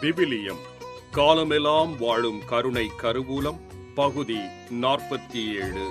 விவிலியம் காலமெல்லாம் வாழும் கருணை கருவூலம் பகுதி நாற்பத்தி ஏழு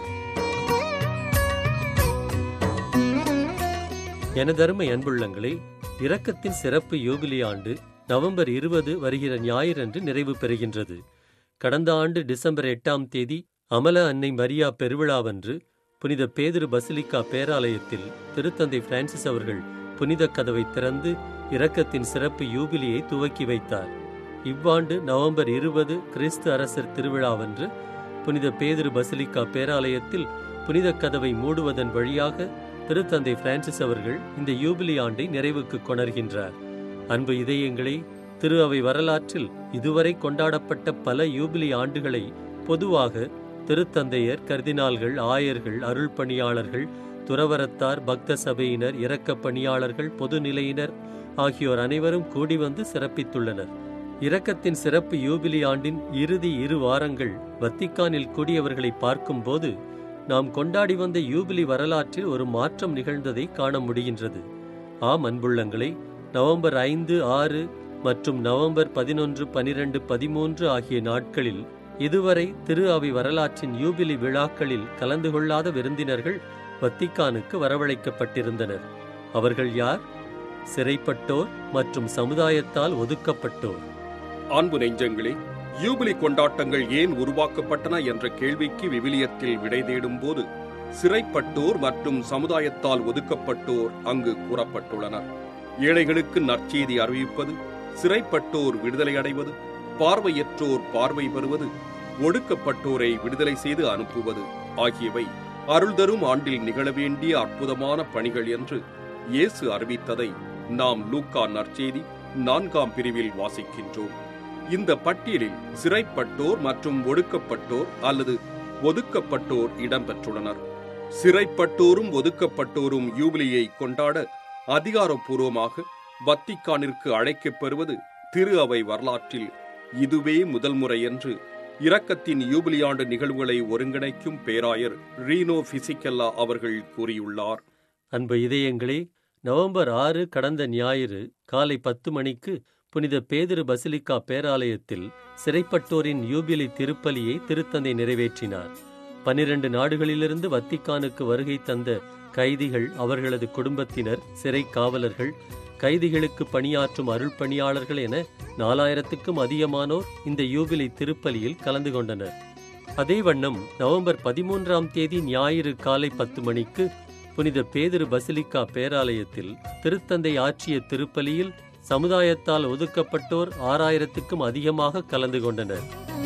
எனதருமை அன்புள்ளங்களே இரக்கத்தின் சிறப்பு யூபிலி ஆண்டு நவம்பர் இருபது வருகிற ஞாயிறன்று நிறைவு பெறுகின்றது கடந்த ஆண்டு டிசம்பர் எட்டாம் தேதி அமல அன்னை மரியா பெருவிழாவன்று புனித பேதுரு பசிலிக்கா பேராலயத்தில் திருத்தந்தை பிரான்சிஸ் அவர்கள் புனித கதவை திறந்து இரக்கத்தின் சிறப்பு யூபிலியை துவக்கி வைத்தார் இவ்வாண்டு நவம்பர் இருபது கிறிஸ்து அரசர் திருவிழாவன்று புனித பேதுரு பசிலிக்கா பேராலயத்தில் புனித கதவை மூடுவதன் வழியாக திருத்தந்தை பிரான்சிஸ் அவர்கள் இந்த யூபிலி ஆண்டை நிறைவுக்கு கொணர்கின்றார் அன்பு இதயங்களே திரு அவை வரலாற்றில் இதுவரை கொண்டாடப்பட்ட பல யூபிலி ஆண்டுகளை பொதுவாக திருத்தந்தையர் கர்தினால்கள் ஆயர்கள் அருள் பணியாளர்கள் துறவரத்தார் பக்த சபையினர் இரக்கப் பணியாளர்கள் பொதுநிலையினர் ஆகியோர் அனைவரும் கூடி வந்து சிறப்பித்துள்ளனர் இரக்கத்தின் சிறப்பு யூபிலி ஆண்டின் இறுதி இரு வாரங்கள் வத்திக்கானில் கூடியவர்களை பார்க்கும்போது நாம் கொண்டாடி வந்த யூபிலி வரலாற்றில் ஒரு மாற்றம் நிகழ்ந்ததை காண முடிகின்றது ஆம் அன்புள்ளங்களை நவம்பர் ஐந்து ஆறு மற்றும் நவம்பர் பதினொன்று பனிரெண்டு பதிமூன்று ஆகிய நாட்களில் இதுவரை திரு அவை வரலாற்றின் யூபிலி விழாக்களில் கலந்து கொள்ளாத விருந்தினர்கள் வத்திக்கானுக்கு வரவழைக்கப்பட்டிருந்தனர் அவர்கள் யார் சிறைப்பட்டோர் மற்றும் சமுதாயத்தால் ஒதுக்கப்பட்டோர் அன்பு நெஞ்சங்களே யூபிலி கொண்டாட்டங்கள் ஏன் உருவாக்கப்பட்டன என்ற கேள்விக்கு விவிலியத்தில் விடை தேடும் போது சிறைப்பட்டோர் மற்றும் சமுதாயத்தால் ஒதுக்கப்பட்டோர் அங்கு கூறப்பட்டுள்ளனர் ஏழைகளுக்கு நற்செய்தி அறிவிப்பது சிறைப்பட்டோர் விடுதலை அடைவது பார்வையற்றோர் பார்வை பெறுவது ஒடுக்கப்பட்டோரை விடுதலை செய்து அனுப்புவது ஆகியவை அருள்தரும் ஆண்டில் நிகழ வேண்டிய அற்புதமான பணிகள் என்று இயேசு அறிவித்ததை நாம் லூக்கா நற்செய்தி நான்காம் பிரிவில் வாசிக்கின்றோம் இந்த பட்டியலில் சிறைப்பட்டோர் மற்றும் ஒடுக்கப்பட்டோர் அல்லது ஒதுக்கப்பட்டோர் இடம்பெற்றுள்ளனர் சிறைப்பட்டோரும் ஒதுக்கப்பட்டோரும் யூபிலியை கொண்டாட அதிகாரப்பூர்வமாக வத்திக்கானிற்கு அழைக்கப் பெறுவது திரு அவை வரலாற்றில் இதுவே முதல் முறை என்று இரக்கத்தின் யூபிலியாண்டு நிகழ்வுகளை ஒருங்கிணைக்கும் பேராயர் ரீனோ பிசிக்கல்லா அவர்கள் கூறியுள்ளார் அன்பு இதயங்களே நவம்பர் ஆறு கடந்த ஞாயிறு காலை பத்து மணிக்கு புனித பேதிரு பசிலிக்கா பேராலயத்தில் சிறைப்பட்டோரின் யூபிலி திருப்பலியை திருத்தந்தை நிறைவேற்றினார் பனிரண்டு நாடுகளிலிருந்து வத்திக்கானுக்கு வருகை தந்த கைதிகள் அவர்களது குடும்பத்தினர் சிறை காவலர்கள் கைதிகளுக்கு பணியாற்றும் அருள் பணியாளர்கள் என நாலாயிரத்துக்கும் அதிகமானோர் இந்த யூபிலி திருப்பலியில் கலந்து கொண்டனர் அதே வண்ணம் நவம்பர் பதிமூன்றாம் தேதி ஞாயிறு காலை பத்து மணிக்கு புனித பேதிரு பசிலிக்கா பேராலயத்தில் திருத்தந்தை ஆற்றிய திருப்பலியில் சமுதாயத்தால் ஒதுக்கப்பட்டோர் ஆறாயிரத்துக்கும் அதிகமாக கலந்து கொண்டனர்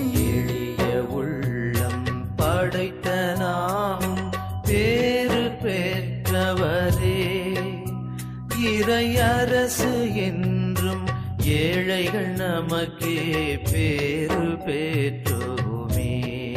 எளிய உள்ளம் படைத்த நாமும் பேறு பெற்றவரே இறையரசு என்றும் ஏழைகள் நமக்கே பேறு பெற்றோமே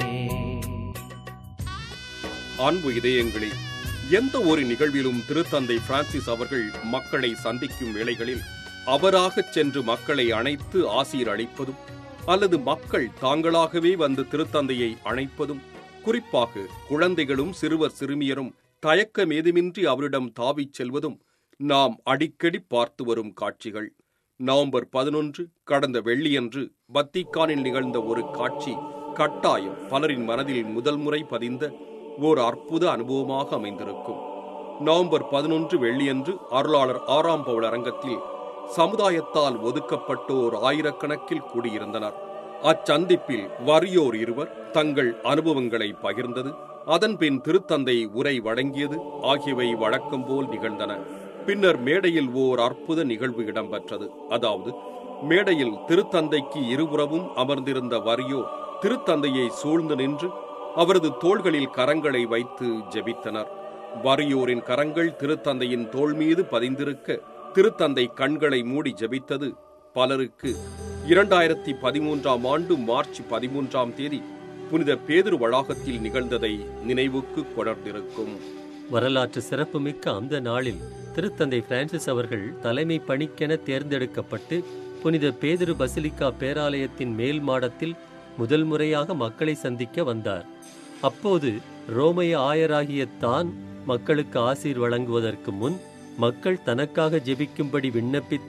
அன்பு இதயங்களே எந்த ஒரு நிகழ்விலும் திருத்தந்தை பிரான்சிஸ் அவர்கள் மக்களை சந்திக்கும் வேளைகளில் அவராகச் சென்று மக்களை அணைத்து ஆசீர் அளிப்பதும் அல்லது மக்கள் தாங்களாகவே வந்து திருத்தந்தையை அணைப்பதும் குறிப்பாக குழந்தைகளும் சிறுவர் சிறுமியரும் தயக்கமேதுமின்றி அவரிடம் தாவிச் செல்வதும் நாம் அடிக்கடி பார்த்து வரும் காட்சிகள் நவம்பர் பதினொன்று கடந்த வெள்ளியன்று வத்திக்கானில் நிகழ்ந்த ஒரு காட்சி கட்டாயம் பலரின் மனதில் முதல் முறை பதிந்த ஓர் அற்புத அனுபவமாக அமைந்திருக்கும் நவம்பர் பதினொன்று வெள்ளியன்று அருளாளர் ஆறாம் பவுல் அரங்கத்தில் சமுதாயத்தால் ஒதுக்கப்பட்டோர் ஆயிரக்கணக்கில் கூடியிருந்தனர் அச்சந்திப்பில் வறியோர் இருவர் தங்கள் அனுபவங்களை பகிர்ந்தது அதன்பின் திருத்தந்தை உரை வழங்கியது ஆகியவை வழக்கம் போல் நிகழ்ந்தன பின்னர் மேடையில் ஓர் அற்புத நிகழ்வு இடம்பெற்றது அதாவது மேடையில் திருத்தந்தைக்கு இருபுறமும் அமர்ந்திருந்த வறியோர் திருத்தந்தையை சூழ்ந்து நின்று அவரது தோள்களில் கரங்களை வைத்து ஜெபித்தனர் வறியோரின் கரங்கள் திருத்தந்தையின் தோள் மீது பதிந்திருக்க திருத்தந்தை கண்களை மூடி ஜெபித்தது பலருக்கு இரண்டாயிரத்தி பதிமூன்றாம் ஆண்டு மார்ச் பதிமூன்றாம் தேதி புனித பேதுரு வளாகத்தில் நிகழ்ந்ததை நினைவுக்கு கொணர்ந்திருக்கும் வரலாற்று சிறப்புமிக்க அந்த நாளில் திருத்தந்தை பிரான்சிஸ் அவர்கள் தலைமை பணிக்கென தேர்ந்தெடுக்கப்பட்டு புனித பேதுரு பசிலிக்கா பேராலயத்தின் மேல் மாடத்தில் முதல் முறையாக மக்களை சந்திக்க வந்தார் அப்போது ரோமைய ஆயராகிய தான் மக்களுக்கு ஆசீர் வழங்குவதற்கு முன் மக்கள் தனக்காக ஜெபிக்கும்படி விண்ணப்பித்து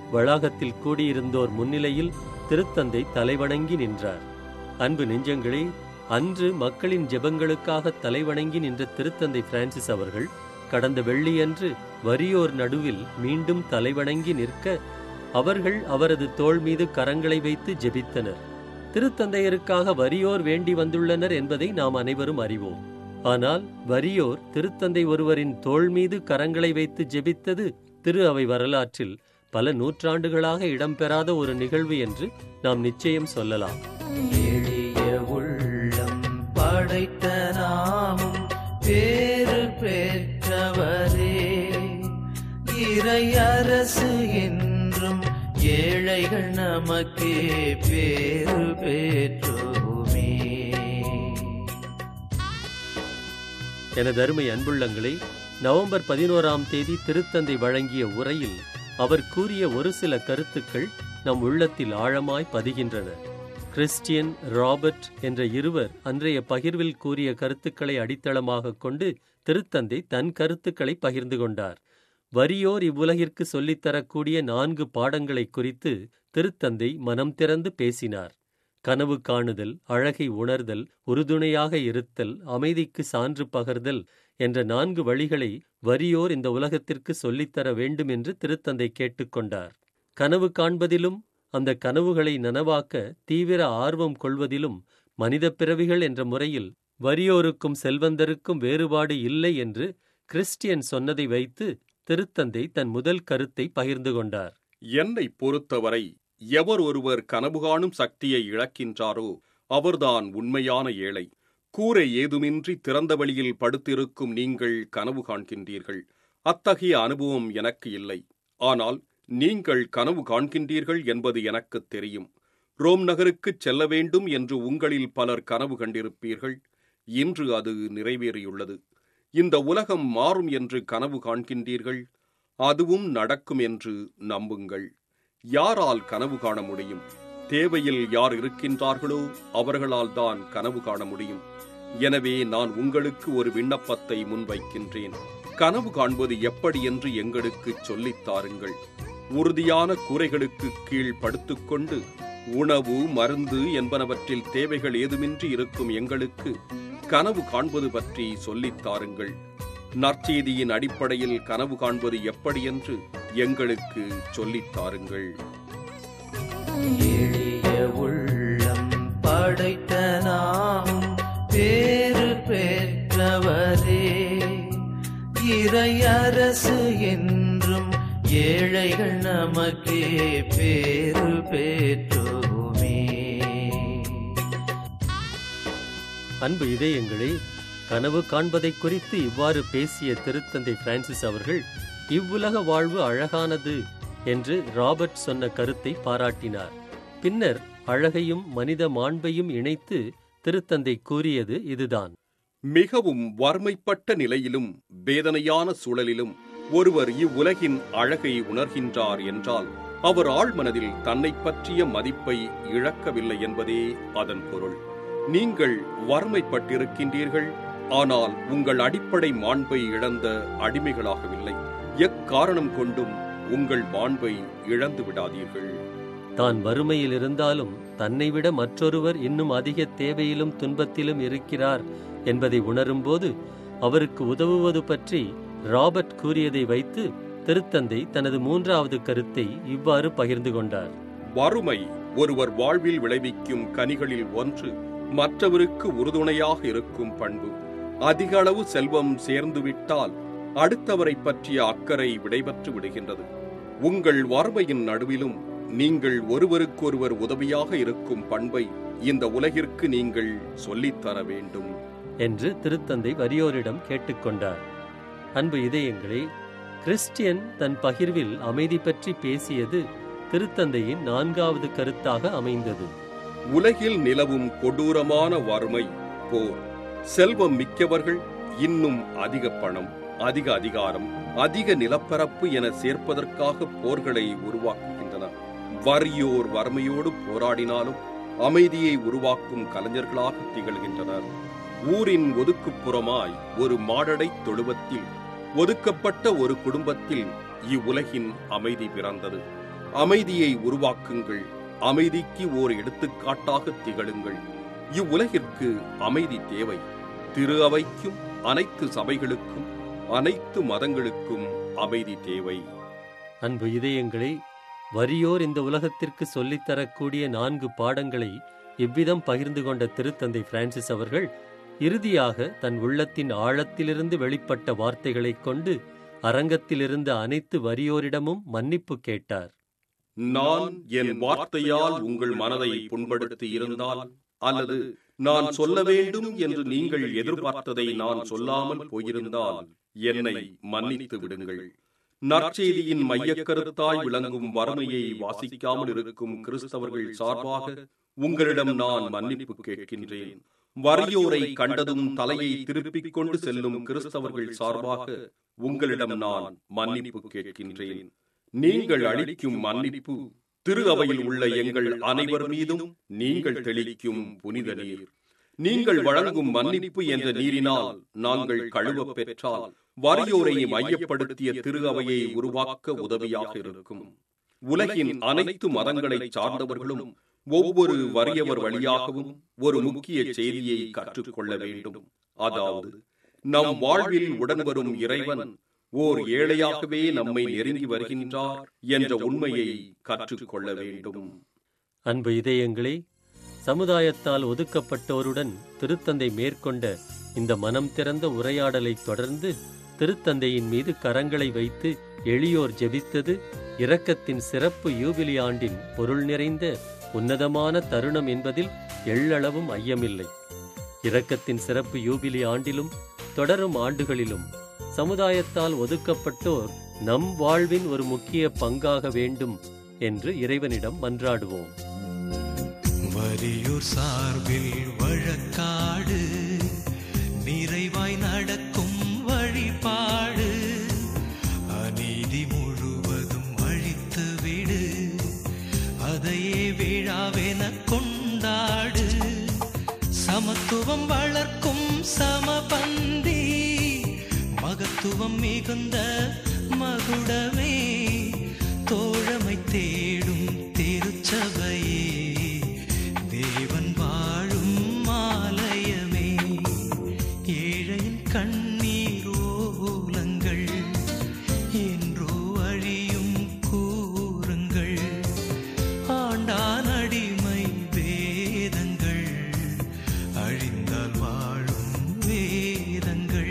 வளாகத்தில் கூடியிருந்தோர் முன்னிலையில் திருத்தந்தை தலைவணங்கி நின்றார் அன்பு நெஞ்சங்களே அன்று மக்களின் ஜெபங்களுக்காக தலைவணங்கி நின்ற திருத்தந்தை பிரான்சிஸ் அவர்கள் கடந்த வெள்ளியன்று வறியோர் நடுவில் மீண்டும் தலைவணங்கி நிற்க அவர்கள் அவரது தோள் மீது கரங்களை வைத்து ஜெபித்தனர் திருத்தந்தையருக்காக வறியோர் வேண்டி வந்துள்ளனர் என்பதை நாம் அனைவரும் அறிவோம் ஆனால் வறியோர் திருத்தந்தை ஒருவரின் தோள் மீது கரங்களை வைத்து ஜெபித்தது திரு அவை வரலாற்றில் பல நூற்றாண்டுகளாக இடம்பெறாத ஒரு நிகழ்வு என்று நாம் நிச்சயம் சொல்லலாம் எளிய உள்ளம் படைத்த நாமும் பேறு பெற்றவரே இறை அரசு என்றும் ஏழைகள் நமக்கே பேறு பெற்றோமே எனது அருமை அன்புள்ளங்களே நவம்பர் பதினோராம் தேதி திருத்தந்தை வழங்கிய உரையில் அவர் கூறிய ஒரு சில கருத்துக்கள் நம் உள்ளத்தில் ஆழமாய் பதிகின்றன கிறிஸ்டியன் ராபர்ட் என்ற இருவர் அன்றைய பகிர்வில் கூறிய கருத்துக்களை அடித்தளமாகக் கொண்டு திருத்தந்தை தன் கருத்துக்களை பகிர்ந்து கொண்டார் வறியோர் இவ்வுலகிற்கு சொல்லித்தரக்கூடிய நான்கு பாடங்களை குறித்து திருத்தந்தை மனம் திறந்து பேசினார் கனவு காணுதல் அழகை உணர்தல் உறுதுணையாக இருத்தல் அமைதிக்கு சான்று பகர்தல் என்ற நான்கு வழிகளை வறியோர் இந்த உலகத்திற்கு சொல்லித்தர வேண்டும் என்று திருத்தந்தை கேட்டுக்கொண்டார் கனவு காண்பதிலும் அந்த கனவுகளை நனவாக்க தீவிர ஆர்வம் கொள்வதிலும் மனித பிறவிகள் என்ற முறையில் வறியோருக்கும் செல்வந்தருக்கும் வேறுபாடு இல்லை என்று கிறிஸ்டியன் சொன்னதை வைத்து திருத்தந்தை தன் முதல் கருத்தை பகிர்ந்து கொண்டார் என்னை பொறுத்தவரை எவர் ஒருவர் கனவு காணும் சக்தியை இழக்கின்றாரோ அவர்தான் உண்மையான ஏழை கூரை ஏதுமின்றி திறந்த வெளியில் படுத்திருக்கும் நீங்கள் கனவு காண்கின்றீர்கள் அத்தகைய அனுபவம் எனக்கு இல்லை ஆனால் நீங்கள் கனவு காண்கின்றீர்கள் என்பது எனக்குத் தெரியும் ரோம் நகருக்குச் செல்ல வேண்டும் என்று உங்களில் பலர் கனவு கண்டிருப்பீர்கள் இன்று அது நிறைவேறியுள்ளது இந்த உலகம் மாறும் என்று கனவு காண்கின்றீர்கள் அதுவும் நடக்கும் என்று நம்புங்கள் யாரால் கனவு காண முடியும் தேவையில் யார் இருக்கின்றார்களோ அவர்களால் தான் கனவு காண முடியும் எனவே நான் உங்களுக்கு ஒரு விண்ணப்பத்தை முன்வைக்கின்றேன் கனவு காண்பது எப்படி என்று எங்களுக்கு சொல்லித் தாருங்கள் உறுதியான கூரைகளுக்கு கீழ் படுத்துக்கொண்டு உணவு மருந்து என்பனவற்றில் தேவைகள் ஏதுமின்றி இருக்கும் எங்களுக்கு கனவு காண்பது பற்றி சொல்லித் தாருங்கள் நற்செய்தியின் அடிப்படையில் கனவு காண்பது எப்படி என்று எங்களுக்கு சொல்லித் தாருங்கள் எளிய உள்ளம் படைத்த நாமும் பேறு பெற்றவரே இறை அரசு என்றும் ஏழைகள் நமக்கே பேறு பெற்றோமே அன்பு இதயங்களே கனவு காண்பதைக் குறித்து இவ்வாறு பேசிய திருத்தந்தை பிரான்சிஸ் அவர்கள் இவ்வுலக வாழ்வு அழகானது என்று ராபர்ட் சொன்ன கருத்தை பாராட்டினார் பின்னர் அழகையும் மனித மாண்பையும் இணைத்து திருத்தந்தை கூறியது இதுதான் மிகவும் வறுமைப்பட்ட நிலையிலும் வேதனையான சூழலிலும் ஒருவர் இவ்வுலகின் அழகை உணர்கின்றார் என்றால் அவர் ஆழ்மனதில் தன்னைப் பற்றிய மதிப்பை இழக்கவில்லை என்பதே அதன் பொருள் நீங்கள் வறுமைப்பட்டிருக்கின்றீர்கள் ஆனால் உங்கள் அடிப்படை மாண்பை இழந்த அடிமைகளாகவில்லை எக்காரணம் கொண்டும் உங்கள் மாண்பை இழந்து விடாதீர்கள் தான் வறுமையில் இருந்தாலும் தன்னை விட மற்றொருவர் இன்னும் அதிக தேவையிலும் துன்பத்திலும் இருக்கிறார் என்பதை உணரும்போது அவருக்கு உதவுவது பற்றி ராபர்ட் கூறியதை வைத்து திருத்தந்தை தனது மூன்றாவது கருத்தை இவ்வாறு பகிர்ந்து கொண்டார் வறுமை ஒருவர் வாழ்வில் விளைவிக்கும் கனிகளில் ஒன்று மற்றவருக்கு உறுதுணையாக இருக்கும் பண்பு அதிக அளவு செல்வம் சேர்ந்துவிட்டால் அடுத்தவரை பற்றிய அக்கறை விடைபெற்று விடுகின்றது உங்கள் வறுமையின் நடுவிலும் நீங்கள் ஒருவருக்கொருவர் உதவியாக இருக்கும் பண்பை இந்த உலகிற்கு நீங்கள் சொல்லித்தர வேண்டும் என்று திருத்தந்தை வறியோரிடம் கேட்டுக்கொண்டார் அன்பு இதயங்களே கிறிஸ்டியன் தன் பகிர்வில் அமைதி பற்றி பேசியது திருத்தந்தையின் நான்காவது கருத்தாக அமைந்தது உலகில் நிலவும் கொடூரமான வறுமை போர் செல்வம் மிக்கவர்கள் இன்னும் அதிக பணம் அதிக அதிகாரம் அதிக நிலப்பரப்பு என சேர்ப்பதற்காக போர்களை உருவாக்குகின்றனர் வறியோர் வறுமையோடு போராடினாலும் அமைதியை உருவாக்கும் கலைஞர்களாக திகழ்கின்றனர் ஊரின் ஒதுக்குப்புறமாய் ஒரு மாடடை தொழுவத்தில் ஒதுக்கப்பட்ட ஒரு குடும்பத்தில் இவ்வுலகின் அமைதி பிறந்தது அமைதியை உருவாக்குங்கள் அமைதிக்கு ஓர் எடுத்துக்காட்டாக திகழுங்கள் இவ்வுலகிற்கு அமைதி தேவை திரு அவைக்கும் அனைத்து சபைகளுக்கும் அனைத்து மதங்களுக்கும் அமைதி தேவை அன்பு இதயங்களே வறியோர் இந்த உலகத்திற்கு சொல்லித்தரக்கூடிய நான்கு பாடங்களை இவ்விதம் பகிர்ந்து கொண்ட திருத்தந்தை பிரான்சிஸ் அவர்கள் இறுதியாக தன் உள்ளத்தின் ஆழத்திலிருந்து வெளிப்பட்ட வார்த்தைகளைக் கொண்டு அரங்கத்திலிருந்த அனைத்து வறியோரிடமும் மன்னிப்பு கேட்டார் நான் என் வார்த்தையால் உங்கள் மனதை புண்படுத்தி இருந்தால் அல்லது நான் சொல்ல வேண்டும் என்று நீங்கள் எதிர்பார்த்ததை நான் சொல்லாமல் போயிருந்தால் என்னை மன்னித்து விடுங்கள் நற்செய்தியின் மையக்கருத்தாய் விளங்கும் வறுமையை வாசிக்காமல் இருக்கும் கிறிஸ்தவர்கள் சார்பாக உங்களிடம் நான் மன்னிப்பு கேட்கின்றேன் வறியோரை கண்டதும் தலையை திருப்பிக் கொண்டு செல்லும் கிறிஸ்தவர்கள் சார்பாக உங்களிடம் நான் மன்னிப்பு கேட்கின்றேன் நீங்கள் அளிக்கும் மன்னிப்பு திரு அவையில் உள்ள எங்கள் அனைவர் மீதும் நீங்கள் தெளிக்கும் புனித நீர் நீங்கள் வழங்கும் மன்னிப்பு என்ற நீரினால் நாங்கள் கழுவப் பெற்றால் வறியோரை மையப்படுத்திய திரு அவையை உருவாக்க உதவியாக இருக்கும் உலகின் அனைத்து மதங்களை சார்ந்தவர்களும் ஒவ்வொரு வறியவர் வழியாகவும் ஒரு முக்கிய செய்தியை கற்றுக்கொள்ள வேண்டும் அதாவது நம் வாழ்வில் உடன் வரும் இறைவன் ஓர் ஏழையாகவே நம்மை நெருங்கி வருகின்றார் என்ற உண்மையை கற்றுக்கொள்ள வேண்டும் அன்பு இதயங்களே சமுதாயத்தால் ஒதுக்கப்பட்டோருடன் திருத்தந்தை மேற்கொண்ட இந்த மனம் திறந்த உரையாடலை தொடர்ந்து திருத்தந்தையின் மீது கரங்களை வைத்து எளியோர் ஜெபித்தது இரக்கத்தின் சிறப்பு யூபிலி ஆண்டின் பொருள் நிறைந்த உன்னதமான தருணம் என்பதில் எள்ளளவும் ஐயமில்லை இரக்கத்தின் சிறப்பு யூபிலி ஆண்டிலும் தொடரும் ஆண்டுகளிலும் சமுதாயத்தால் ஒதுக்கப்பட்டோர் நம் வாழ்வின் ஒரு முக்கிய பங்காக வேண்டும் என்று இறைவனிடம் மன்றாடுவோம் வலியூர் சார்பில் வழக்காடு நிறைவாய் நடக்கும் வழிபாடு அநீதி முழுவதும் அழித்து விடு அதையே விழாவென கொண்டாடு சமத்துவம் வளர்க்கும் சமபந்தி மகத்துவம் மிகுந்த மகுடமே தோழமை தேடும் திருச்சபையே தேவன் வாழும் ஆலயமே ஏழையின் கண்ணீர் ஓலங்கள் என்றோ அழியும் கூறுங்கள் ஆண்டான் அடிமை வேதங்கள் அழிந்தால் வாழும் வேதங்கள்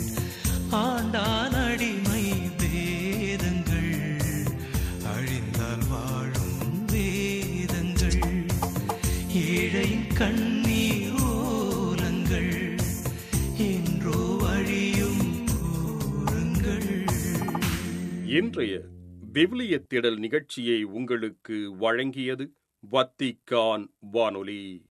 ஆண்டான் அடிமை வேதங்கள் அழிந்தால் வாழும் வேதங்கள் ஏழையின் கண்ணீர் ஓலங்கள் என்றோ அழியும் கூறுங்கள் இன்றைய விவிலிய திடல் நிகழ்ச்சியை உங்களுக்கு வழங்கியது வத்திக்கான் வானொலி